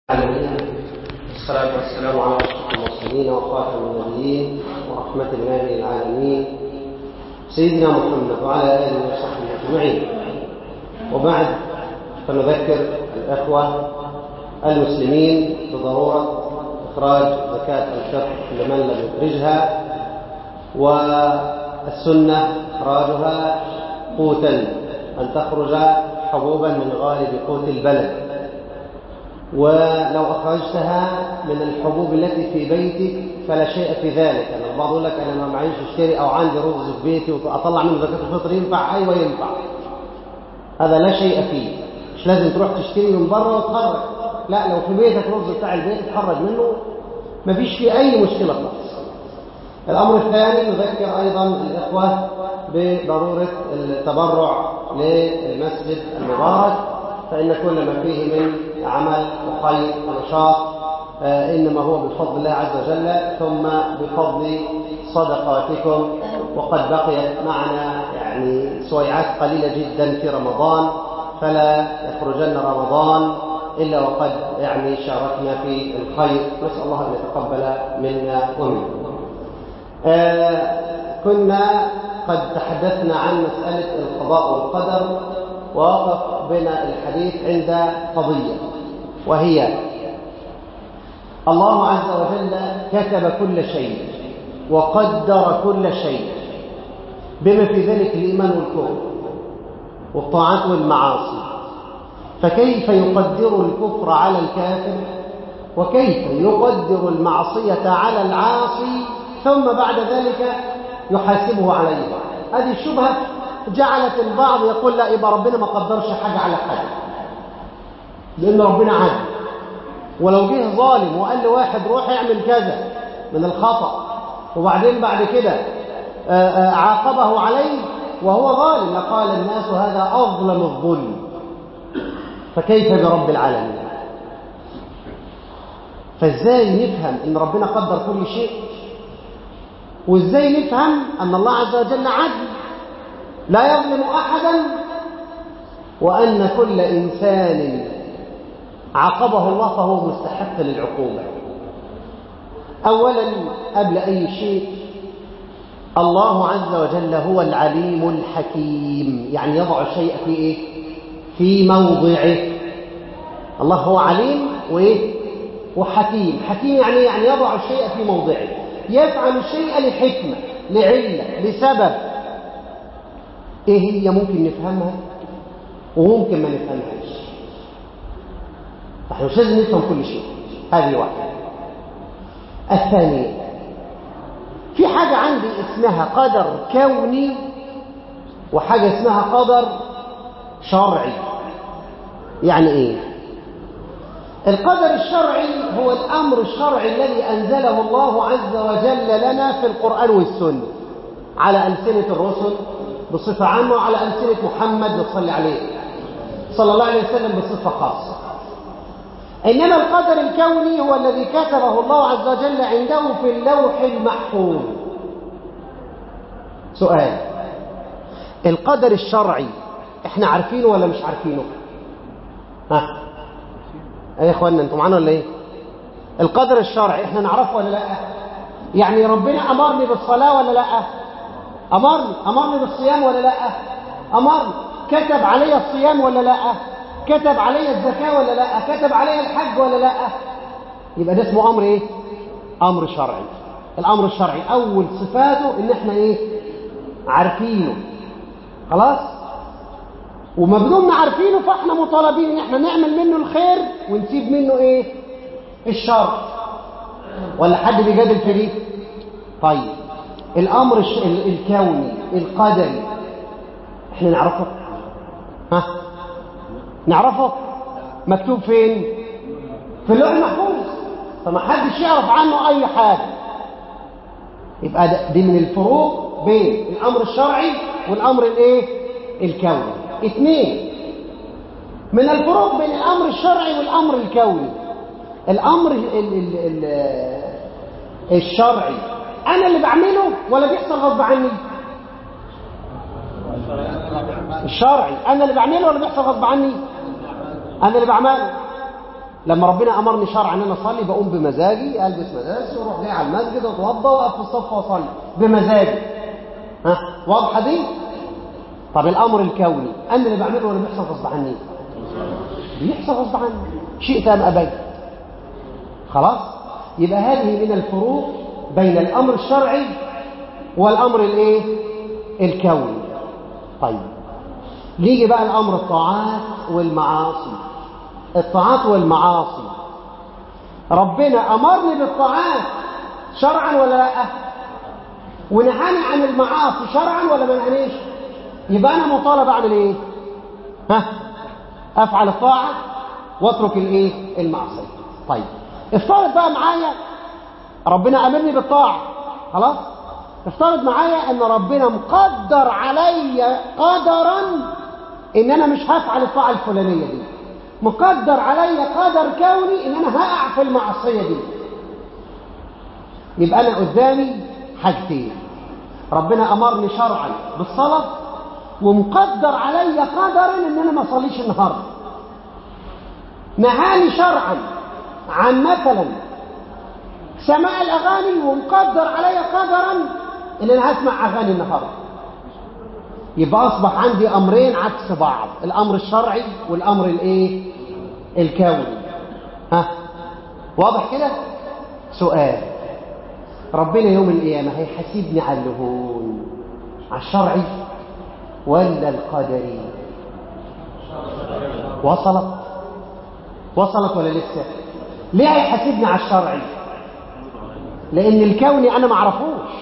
والصلاة والسلام على أشرف المرسلين وخاتم النبيين ورحمة الله للعالمين سيدنا محمد وعلى آله وصحبه أجمعين وبعد فنذكر الأخوة المسلمين بضرورة إخراج زكاة الفطر لمن لم يخرجها والسنة إخراجها قوتا أن تخرج حبوبا من غالب قوت البلد ولو أخرجتها من الحبوب التي في بيتك فلا شيء في ذلك أنا البعض يقول لك أنا ما معيش اشتري أو عندي رز في بيتي وأطلع منه زكاة الفطر ينفع أيوة ينفع هذا لا شيء فيه مش لازم تروح تشتري من بره وتخرج لا لو في بيتك رز بتاع البيت تخرج منه ما فيش فيه أي مشكلة خالص الأمر الثاني نذكر أيضا الإخوة بضرورة التبرع للمسجد المبارك فإن كل ما فيه من عمل وخير ونشاط إنما هو بفضل الله عز وجل ثم بفضل صدقاتكم وقد بقيت معنا يعني سويعات قليلة جدا في رمضان فلا يخرجن رمضان إلا وقد يعني شاركنا في الخير نسأل الله أن يتقبل منا ومنكم آه كنا قد تحدثنا عن مسألة القضاء والقدر ووقف بنا الحديث عند قضية وهي الله عز وجل كتب كل شيء وقدر كل شيء بما في ذلك الإيمان والكفر والطاعات والمعاصي فكيف يقدر الكفر على الكافر وكيف يقدر المعصية على العاصي ثم بعد ذلك يحاسبه عليها هذه الشبهة جعلت البعض يقول لا يبقى ربنا ما قدرش حاجة على حد لأن ربنا عدل ولو جه ظالم وقال لواحد روح اعمل كذا من الخطأ وبعدين بعد كده عاقبه عليه وهو ظالم لقال الناس هذا أظلم الظلم فكيف برب العالمين فازاي نفهم ان ربنا قدر كل شيء وازاي نفهم ان الله عز وجل عدل لا يظلم احدا وان كل انسان عاقبه الله فهو مستحق للعقوبه اولا قبل اي شيء الله عز وجل هو العليم الحكيم يعني يضع الشيء في ايه في موضعه الله هو عليم وايه وحكيم حكيم يعني يعني يضع الشيء في موضعه يفعل الشيء لحكمة لعلة لسبب ايه هي ممكن نفهمها وممكن ما نفهمهاش احنا مش لازم نفهم كل شيء هذه واحدة الثانية في حاجة عندي اسمها قدر كوني وحاجة اسمها قدر شرعي يعني ايه القدر الشرعي هو الأمر الشرعي الذي أنزله الله عز وجل لنا في القرآن والسنة على ألسنة الرسل بصفة عامة وعلى ألسنة محمد صلى عليه صلى الله عليه وسلم بصفة خاصة إنما القدر الكوني هو الذي كتبه الله عز وجل عنده في اللوح المحفوظ سؤال القدر الشرعي احنا عارفينه ولا مش عارفينه ها ايه يا اخوانا انتوا معانا ولا ايه القدر الشرعي احنا نعرفه ولا لا يعني ربنا امرني بالصلاه ولا لا امرني امرني بالصيام ولا لا امرني كتب علي الصيام ولا لا كتب علي الزكاه ولا لا كتب علي الحج ولا لا يبقى ده اسمه امر ايه امر شرعي الامر الشرعي اول صفاته ان احنا ايه عارفينه خلاص وما بدون عارفينه فاحنا مطالبين ان احنا نعمل منه الخير ونسيب منه ايه الشر ولا حد بيجادل في دي طيب الامر الش... الكوني القدري احنا نعرفه ها نعرفه مكتوب فين في اللوح المحفوظ فما حدش يعرف عنه اي حاجه يبقى دي من الفروق بين الامر الشرعي والامر الايه الكوني اثنين من الفروق بين الامر الشرعي والامر الكوني الامر ال ال ال الشرعي انا اللي بعمله ولا بيحصل غصب عني الشرعي انا اللي بعمله ولا بيحصل غصب عني انا اللي بعمله لما ربنا امرني شرعا ان انا اصلي بقوم بمزاجي البس مدارس واروح جاي على المسجد اتوضى واقف في الصف واصلي بمزاجي ها واضحه دي طب الامر الكوني انا اللي بعمله ولا بيحصل غصب عني بيحصل غصب عني شئت ام ابيت خلاص يبقى هذه من الفروق بين الامر الشرعي والامر الايه الكوني طيب نيجي بقى الامر الطاعات والمعاصي الطاعات والمعاصي ربنا امرني بالطاعات شرعا ولا لا ونهاني عن المعاصي شرعا ولا ما نهانيش يبقى انا مطالب اعمل ايه ها افعل الطاعه واترك الايه المعصيه طيب افترض بقى معايا ربنا امرني بالطاعه خلاص افترض معايا ان ربنا مقدر علي قدرا ان انا مش هفعل الطاعه الفلانيه دي مقدر علي قدر كوني ان انا هقع في المعصيه دي يبقى انا قدامي حاجتين ربنا امرني شرعا بالصلاه ومقدر علي قدرا ان انا ما اصليش النهارده نهاني شرعا عن مثلا سماع الاغاني ومقدر علي قدرا ان انا هسمع اغاني النهارده يبقى اصبح عندي امرين عكس بعض الامر الشرعي والامر الايه الكوني ها واضح كده سؤال ربنا يوم القيامه هيحاسبني على الهون على الشرعي ولا القدري وصلت وصلت ولا لسه ليه هيحاسبني على الشرعي لان الكوني انا ما اعرفوش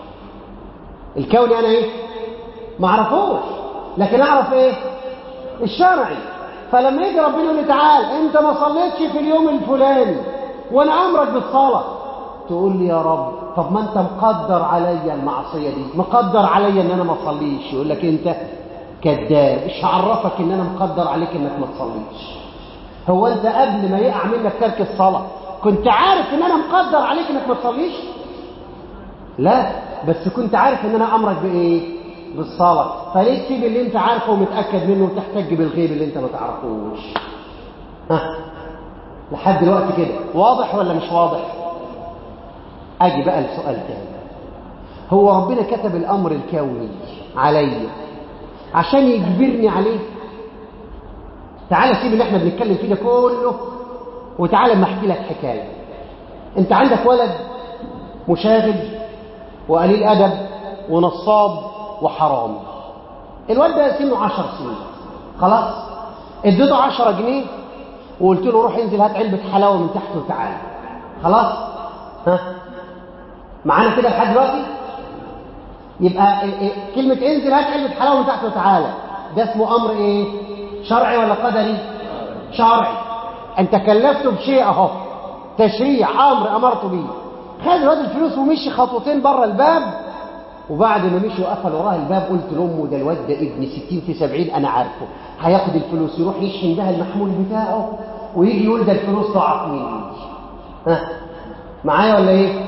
الكوني انا ايه ما اعرفوش لكن اعرف ايه الشرعي فلما يجي ربنا يقول لي تعال انت ما صليتش في اليوم الفلاني وانا امرك بالصلاه تقول لي يا رب طب ما انت مقدر عليا المعصيه دي مقدر عليا ان انا ما اصليش يقول لك انت كذاب ايش عرفك ان انا مقدر عليك انك ما تصليش هو انت قبل ما يقع منك ترك الصلاه كنت عارف ان انا مقدر عليك انك ما تصليش لا بس كنت عارف ان انا امرك بايه بالصلاه فليه تسيب اللي انت عارفه ومتاكد منه وتحتج بالغيب اللي انت ما تعرفوش ها لحد دلوقتي كده واضح ولا مش واضح اجي بقى لسؤال تاني هو ربنا كتب الامر الكوني عليا عشان يجبرني عليه تعالى سيب اللي احنا بنتكلم فيه ده كله وتعالى اما احكي لك حكايه انت عندك ولد مشاغب وقليل ادب ونصاب وحرامي الولد ده سنه 10 سنين خلاص اديته 10 جنيه وقلت له روح انزل هات علبه حلاوه من تحت وتعالى خلاص ها معانا كده لحد دلوقتي يبقى كلمه انزل هات علبه حلاوه من تحت وتعالى ده اسمه امر ايه شرعي ولا قدري شرعي انت كلفته بشيء اهو تشريع امر امرته بيه خد الواد الفلوس ومشي خطوتين بره الباب وبعد ما مشي وقفل وراه الباب قلت لامه ده الواد ده ابن 60 في 70 انا عارفه هياخد الفلوس يروح يشحن بها المحمول بتاعه ويجي يقول ده الفلوس ضاعت مني ها معايا ولا ايه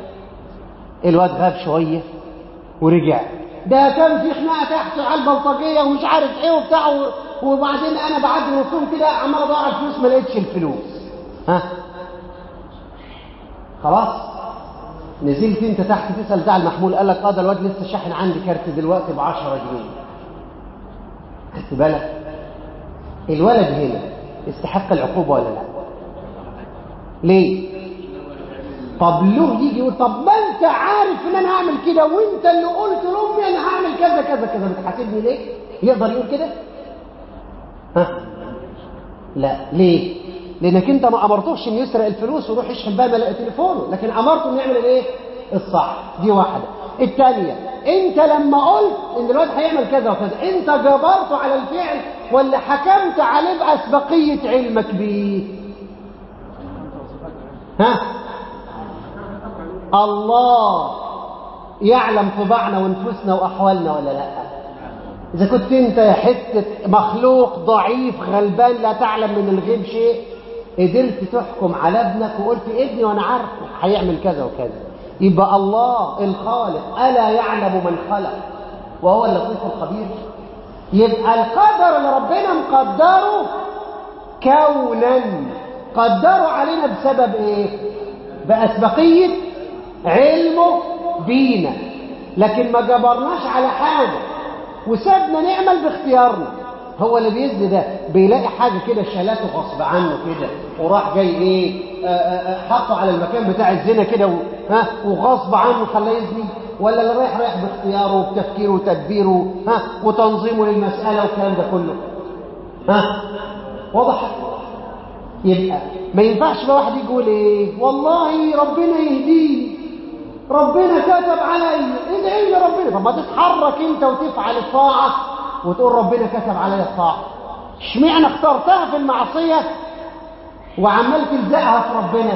الواد غاب شويه ورجع ده كان في خناقه تحت على البلطجيه ومش عارف ايه وبتاع وبعدين انا بعدي وصوم كده عمال ادور على الفلوس ما لقيتش الفلوس ها خلاص نزلت انت تحت تسال بتاع المحمول قال لك اه ده الواد لسه شاحن عندي كارت دلوقتي ب 10 جنيه خدت بالك الولد هنا يستحق العقوبه ولا لا ليه طب له يجي يقول طب ما انت عارف ان انا هعمل كده وانت اللي قلت لامي انا هعمل كذا كذا كذا بتحاسبني ليه يقدر يقول كده ها لا ليه لانك انت ما امرتوش انه يسرق الفلوس ويروح يشحن بها تليفونه لكن امرته انه يعمل الايه الصح دي واحده الثانيه انت لما قلت ان الواد هيعمل كذا وكذا انت جبرته على الفعل ولا حكمت عليه باسبقيه علمك بيه ها الله يعلم طباعنا ونفوسنا واحوالنا ولا لا اذا كنت انت يا حته مخلوق ضعيف غلبان لا تعلم من الغيب شيء قدرت تحكم على ابنك وقلت ابني وانا عارف هيعمل كذا وكذا يبقى الله الخالق الا يعلم من خلق وهو اللطيف الخبير يبقى القدر اللي ربنا مقدره كونا قدروا علينا بسبب ايه بأسبقية علمه بينا لكن ما جبرناش على حاجة وسابنا نعمل باختيارنا هو اللي بيزني ده بيلاقي حاجة كده شلاته غصب عنه كده وراح جاي ايه آه، آه، آه، حطه على المكان بتاع الزنا كده و- ها وغصب عنه خلاه يزني ولا اللي رايح رايح باختياره وبتفكيره وتدبيره ها وتنظيمه للمسألة والكلام ده كله ها واضح يبقى ما ينفعش بقى واحد يجي يقول ايه والله ربنا يهديني ربنا كتب عليا ادعي لي ربنا طب ما تتحرك انت وتفعل الطاعه وتقول ربنا كتب عليا الطاعه اشمعنى اخترتها في المعصيه وعمال تلزقها في ربنا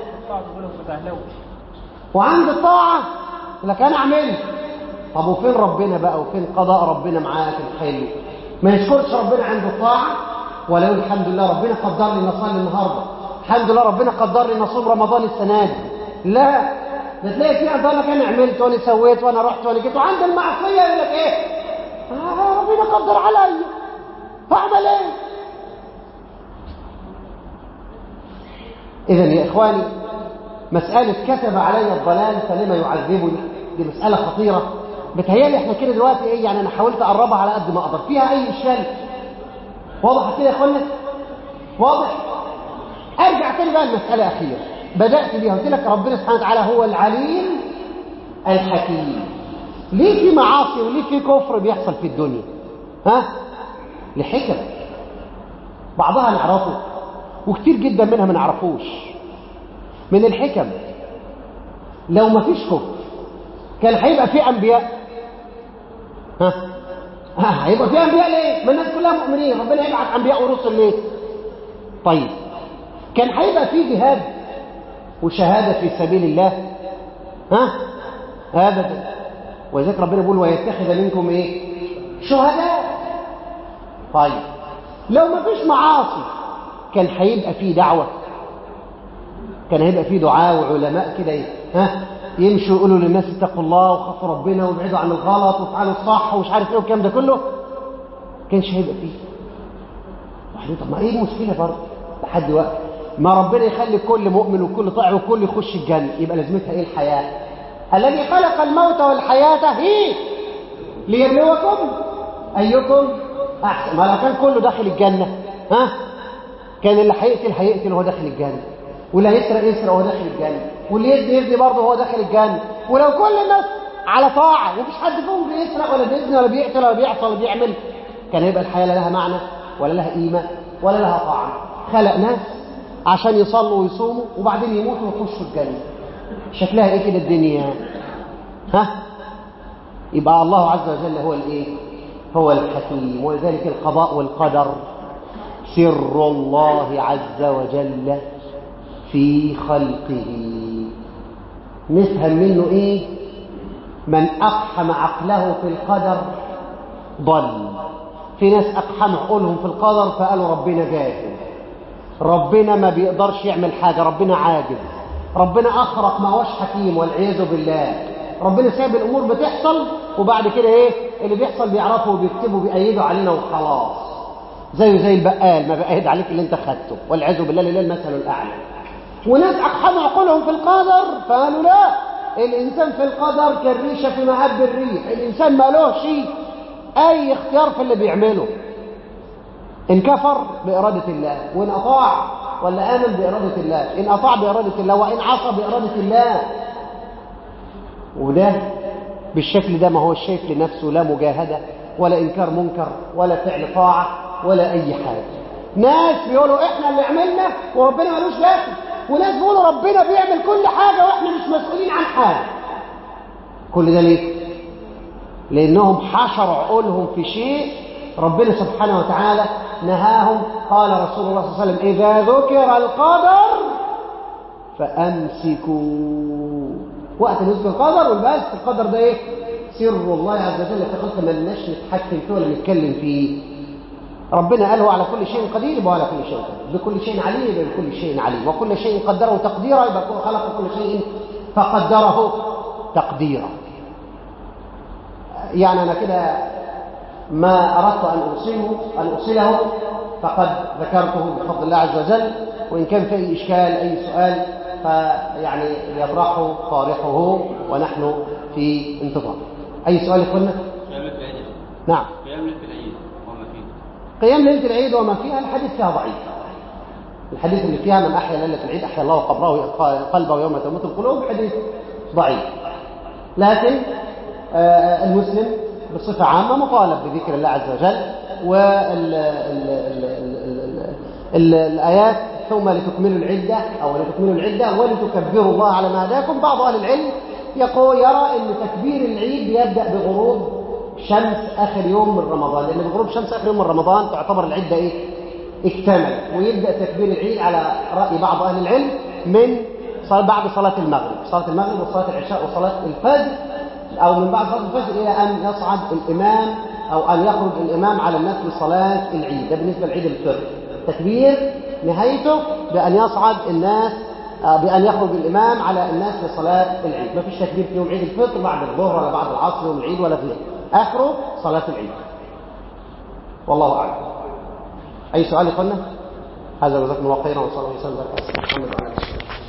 وعند الطاعه لك انا عملت طب وفين ربنا بقى وفين قضاء ربنا معاك الحلو ما يشكرش ربنا عند الطاعه ولا يقول الحمد لله ربنا قدر لي نصلي النهارده الحمد لله ربنا قدر لي نصوم رمضان السنه دي لا ده تلاقي فيها ده لك انا عملت وانا سويت وانا رحت وانا جيت وعند المعصيه يقول لك ايه آه ربنا قدر عليا هعمل ايه اذا يا اخواني مساله كتب علي الضلال فلما يعذبني دي مساله خطيره بتهيالي احنا كده دلوقتي ايه يعني انا حاولت اقربها على قد ما اقدر فيها اي اشكال واضح كده يا اخوانا واضح ارجع تاني بقى المساله اخيره بدات بيها قلت لك ربنا سبحانه وتعالى هو العليم الحكيم ليه في معاصي وليه في كفر بيحصل في الدنيا ها لحكم بعضها نعرفه وكتير جدا منها ما نعرفوش من الحكم لو ما فيش كفر كان هيبقى في انبياء ها ها هيبقى في انبياء ليه ما الناس كلها مؤمنين ربنا يبعث انبياء ورسل ليه طيب كان هيبقى في جهاد وشهاده في سبيل الله ها ابدا ولذلك ربنا بيقول ويتخذ منكم ايه شهداء طيب لو ما فيش معاصي كان هيبقى في دعوه كان هيبقى في دعاء وعلماء كده ايه ها يمشوا يقولوا للناس اتقوا الله وخافوا ربنا وابعدوا عن الغلط وافعلوا الصح ومش عارف ايه والكلام ده كله كانش هيبقى فيه وبعدين طب ما ايه المشكله برضه لحد وقت ما ربنا يخلي كل مؤمن وكل طائع وكل يخش الجنه يبقى لازمتها ايه الحياه الذي خلق الموت والحياه هي ليبلوكم ايكم احسن ما لو كان كله داخل الجنه ها كان اللي هيقتل هيقتل وهو داخل الجنه واللي هيسرق يسرق وهو داخل الجنه واللي يزني يزني برضه وهو داخل الجنه ولو كل الناس على طاعه ومفيش حد فيهم بيسرق ولا بيزني ولا بيقتل ولا بيعصى ولا بيعمل كان هيبقى الحياه لا لها معنى ولا لها قيمه ولا لها طعم خلق ناس عشان يصلوا ويصوموا وبعدين يموتوا ويخشوا الجنه شكلها ايه كده الدنيا ها يبقى الله عز وجل هو الايه هو الحكيم ولذلك القضاء والقدر سر الله عز وجل في خلقه نفهم منه ايه من اقحم عقله في القدر ضل في ناس اقحم عقولهم في القدر فقالوا ربنا جاهل ربنا ما بيقدرش يعمل حاجه ربنا عاجز ربنا اخرق ما هوش حكيم والعياذ بالله ربنا سايب الامور بتحصل وبعد كده ايه اللي بيحصل بيعرفوا وبيكتبوا وبيأيدوا علينا وخلاص زيه زي البقال ما بأيد عليك اللي انت خدته والعياذ بالله لله المثل الاعلى وناس اقحموا عقولهم في القدر فقالوا لا الانسان في القدر كالريشه في مهب الريح الانسان ما لهش اي اختيار في اللي بيعمله ان كفر باراده الله وان اطاع ولا امن باراده الله ان اطاع باراده الله وان عصى باراده الله وده بالشكل ده ما هو الشايف لنفسه لا مجاهده ولا انكار منكر ولا فعل طاعه ولا اي حاجه ناس بيقولوا احنا اللي عملنا وربنا ملوش داخل وناس بيقولوا ربنا بيعمل كل حاجه واحنا مش مسؤولين عن حاجه كل ده ليه لانهم حشروا عقولهم في شيء ربنا سبحانه وتعالى نهاهم قال رسول الله صلى الله عليه وسلم اذا ذكر القدر فامسكوا وقت نزل القدر والبس القدر ده ايه سر الله عز وجل في خلقه ما لناش نتحكم فيه ولا نتكلم فيه ربنا قال هو على كل شيء قدير يبقى على كل شيء قدير بكل شيء عليم يبقى بكل شيء عليم وكل شيء قدره تقديرا يبقى خلق كل شيء فقدره تقديرا يعني انا كده ما اردت ان اوصله ان اوصله فقد ذكرته بفضل الله عز وجل وإن كان في أي إشكال أي سؤال فيعني يطرحه طارحه ونحن في انتظار أي سؤال يقولنا؟ قيام ليلة العيد نعم قيام ليلة العيد وما فيه قيام ليلة العيد وما فيها الحديث فيها ضعيف الحديث اللي فيها من أحيا ليلة العيد أحيا الله قبره قلبه يوم تموت القلوب حديث ضعيف لكن آه، المسلم بصفة عامة مطالب بذكر الله عز وجل والآيات ثم لتكملوا العدة أو لتكملوا العدة ولتكبروا الله على ما هداكم بعض أهل العلم يقول يرى أن تكبير العيد يبدأ بغروب شمس آخر يوم من رمضان لأن بغروب شمس آخر يوم من رمضان تعتبر العدة إيه؟ اكتملت ويبدأ تكبير العيد على رأي بعض أهل العلم من صلاة بعد صلاة المغرب صلاة المغرب وصلاة العشاء وصلاة الفجر أو من بعد صلاة الفجر إلى أن يصعد الإمام أو أن يخرج الإمام على الناس لصلاة العيد ده بالنسبة لعيد الفطر تكبير نهايته بأن يصعد الناس آه، بأن يخرج الإمام على الناس لصلاة العيد ما فيش تكبير في يوم عيد الفطر بعد الظهر ولا بعد العصر يوم العيد ولا فيه آخره صلاة العيد والله أعلم أي سؤال يقولنا هذا جزاكم الله خيرا وصلى الله وسلم على محمد وعلى آله وصحبه